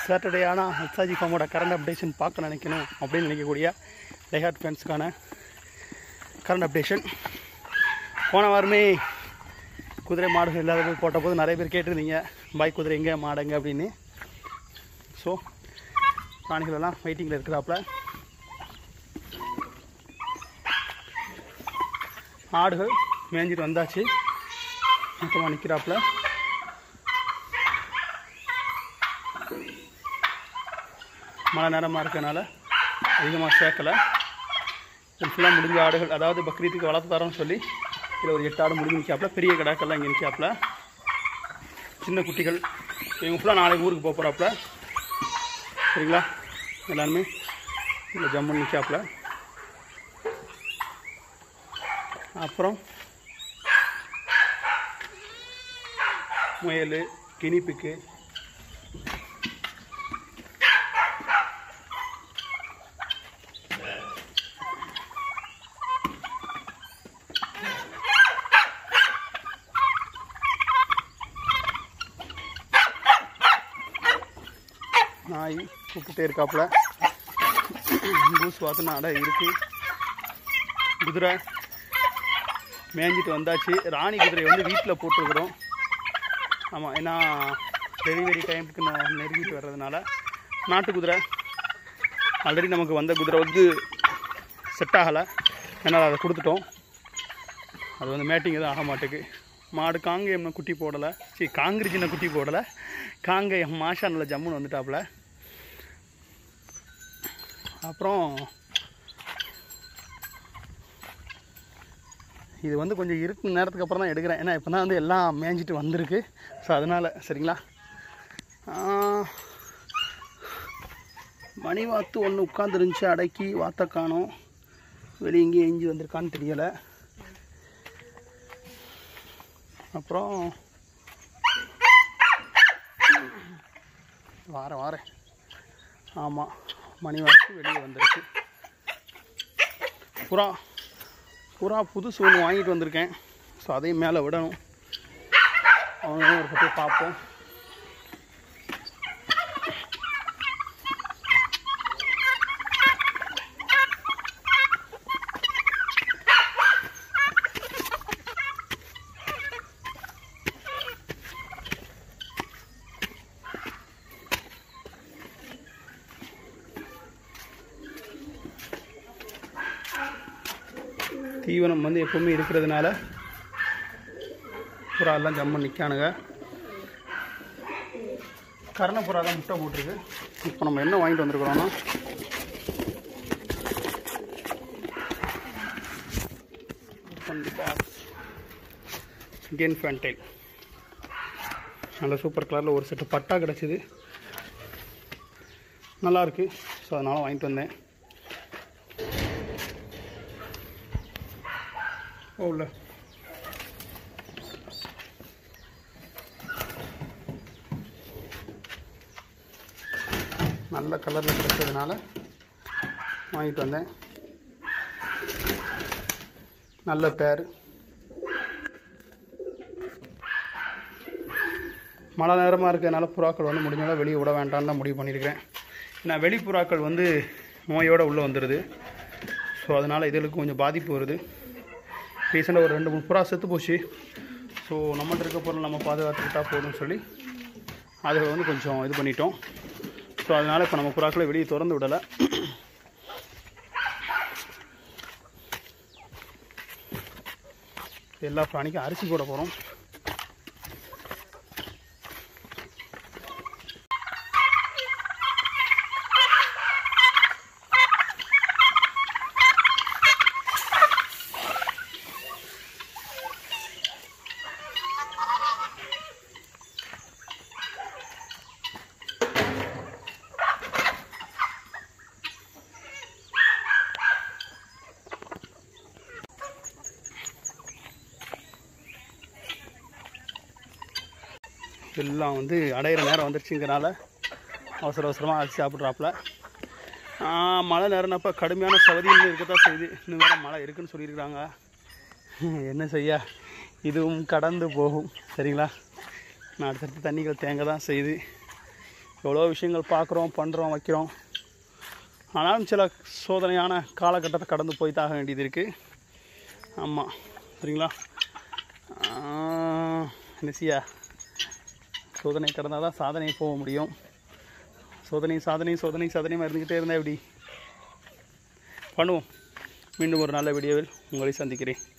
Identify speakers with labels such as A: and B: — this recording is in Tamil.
A: சாட்டர்டே ஆனால் ஹெச்ஆஜி ஃபார்மோட கரண்ட் அப்டேஷன் பார்க்க நினைக்கணும் அப்படின்னு நினைக்கக்கூடிய டைஹார்ட் ஃபேன்ஸுக்கான கரண்ட் அப்டேஷன் போன வாரமே குதிரை மாடுகள் இல்லாத போய் போட்ட போது நிறைய பேர் கேட்டிருந்தீங்க பாய் குதிரை எங்கே மாடுங்க அப்படின்னு ஸோ பிராணிகள் எல்லாம் வெயிட்டிங்கில் இருக்கிறாப்புல ஆடுகள் மேய்ஞ்சிட்டு வந்தாச்சு மொத்தமாக நிற்கிறாப்புல மழை நேரமாக இருக்கனால அதிகமாக சேர்க்கலை இது ஃபுல்லாக முடிஞ்ச ஆடுகள் அதாவது பக்ரீத்துக்கு வளர்த்து தரோம்னு சொல்லி இதில் ஒரு எட்டு ஆடு முடிஞ்சு நிற்காப்புல பெரிய கடாக்கள்லாம் இங்கே நிற்காப்புல சின்ன குட்டிகள் இவங்க ஃபுல்லாக நாளைக்கு ஊருக்கு போக போகிறாப்புல சரிங்களா எல்லாருமே இதில் ஜம்முன்னு நிற்காப்புல அப்புறம் முயல் கினிப்புக்கு நாய் கூப்பிட்டே இருக்காப்புல கூஸ் வாத்து நடை இருக்கு குதிரை மேய்ஞ்சிட்டு வந்தாச்சு ராணி குதிரையை வந்து வீட்டில் போட்டிருக்கிறோம் ஆமாம் ஏன்னா டெலிவரி டைமுக்கு நான் நெருங்கிட்டு வர்றதுனால நாட்டு குதிரை ஆல்ரெடி நமக்கு வந்த குதிரை வந்து செட் ஆகலை அதனால் அதை கொடுத்துட்டோம் அது வந்து மேட்டிங் எதுவும் ஆக மாட்டேக்கு மாடு காங்கேயம் குட்டி போடலை சரி காங்கிரி சின்ன குட்டி போடலை காங்கேயம் மாஷா நல்ல ஜம்முன்னு வந்துட்டாப்புல அப்புறம் இது வந்து கொஞ்சம் இருக்கு நேரத்துக்கு அப்புறம் தான் எடுக்கிறேன் ஏன்னா இப்போ தான் வந்து எல்லாம் மேய்ஞ்சிட்டு வந்திருக்கு ஸோ அதனால் சரிங்களா ஆஹ், மணி வாத்து ஒன்று உட்காந்துருந்துச்சு அடக்கி வாத்த காணோம் வெளியே எங்கேயும் எஞ்சி வந்திருக்கான்னு தெரியலை அப்புறம் வாரேன் வாரேன் ஆமாம் மணி வாக்கு வெளியே வந்திருக்கு புறா புறா புதுசு ஒன்று வாங்கிட்டு வந்திருக்கேன் ஸோ அதையும் மேலே விடணும் அவங்க ஒரு பற்றி பார்ப்போம் தீவனம் வந்து எப்பவுமே இருக்கிறதுனால புறா எல்லாம் ஜம்மு நிற்கானுங்க கரண புறா தான் முட்டை போட்டிருக்கு இப்போ நம்ம என்ன வாங்கிட்டு வந்திருக்கிறோம்னா கென் ஃபேன்டைல் நல்ல சூப்பர் கலரில் ஒரு செட்டு பட்டா கிடச்சிது நல்லா இருக்கு ஸோ அதனால் வாங்கிட்டு வந்தேன் ஓ உள்ள நல்ல கலரில் கிடைச்சதுனால வாங்கிட்டு வந்தேன் நல்ல பேர் மழை நேரமாக இருக்கிறதுனால புறாக்கள் வந்து முடிஞ்சாலும் வெளியே விட வேண்டாம்னு தான் முடிவு பண்ணியிருக்கிறேன் ஏன்னா வெளி புறாக்கள் வந்து நோயோடு உள்ளே வந்துடுது ஸோ அதனால் இதுகளுக்கு கொஞ்சம் பாதிப்பு வருது ரீசெண்டாக ஒரு ரெண்டு மூணு புறா செத்து போச்சு ஸோ நம்மகிட்ட இருக்க பொருள் நம்ம பாதுகாத்துக்கிட்டா போதும்னு சொல்லி அதை வந்து கொஞ்சம் இது பண்ணிட்டோம் ஸோ அதனால் இப்போ நம்ம புறாக்களை வெளியே திறந்து விடலை எல்லா பிராணிக்கும் அரிசி போட போகிறோம் எல்லாம் வந்து அடையிற நேரம் வந்துருச்சுங்கிறனால அவசர அவசரமாக அரிசி சாப்பிட்றாப்புல மழை நேரம்னப்போ கடுமையான சவதி இன்னும் இருக்கத்தான் செய்யுது இன்னும் வேறு மழை இருக்குன்னு சொல்லியிருக்காங்க என்ன செய்ய இதுவும் கடந்து போகும் சரிங்களா நான் அடுத்தடுத்து தண்ணிகள் தேங்க தான் செய்யுது எவ்வளோ விஷயங்கள் பார்க்குறோம் பண்ணுறோம் வைக்கிறோம் ஆனாலும் சில சோதனையான காலகட்டத்தை கடந்து போய் தாக வேண்டியது இருக்குது ஆமாம் சரிங்களா நிசியா சோதனை கடந்தால் தான் சாதனை போக முடியும் சோதனை சாதனை சோதனை சாதனையும் இருந்துக்கிட்டே இருந்தால் எப்படி பண்ணுவோம் மீண்டும் ஒரு நல்ல வீடியோவில் உங்களை சந்திக்கிறேன்